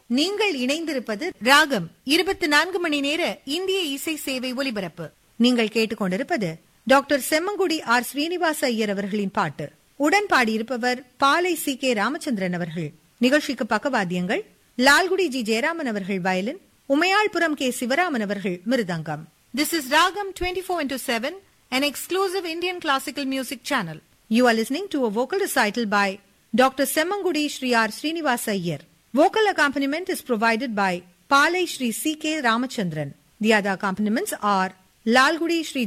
நீங்கள் இணைந்திருப்பது ராகம் இருபத்தி நான்கு மணி நேர இந்திய இசை சேவை ஒலிபரப்பு நீங்கள் கேட்டுக்கொண்டிருப்பது டாக்டர் செம்மங்குடி ஆர் ஸ்ரீனிவாச ஐயர் அவர்களின் பாட்டு உடன் பாடியிருப்பவர் பாலை சி கே ராமச்சந்திரன் அவர்கள் நிகழ்ச்சிக்கு பக்கவாத்தியங்கள் லால்குடி ஜி ஜெயராமன் அவர்கள் வயலின் உமையாள்புரம் கே சிவராமன் அவர்கள் மிருதங்கம் திஸ் இஸ் ராகம் twenty four into seven an exclusive Indian classical music channel. You are listening to a vocal recital by Dr. Semmangudi Sri R. Srinivasa Iyer. Vocal accompaniment is provided by Palai Sri C. K. Ramachandran. The other accompaniments are Lalgudi Sri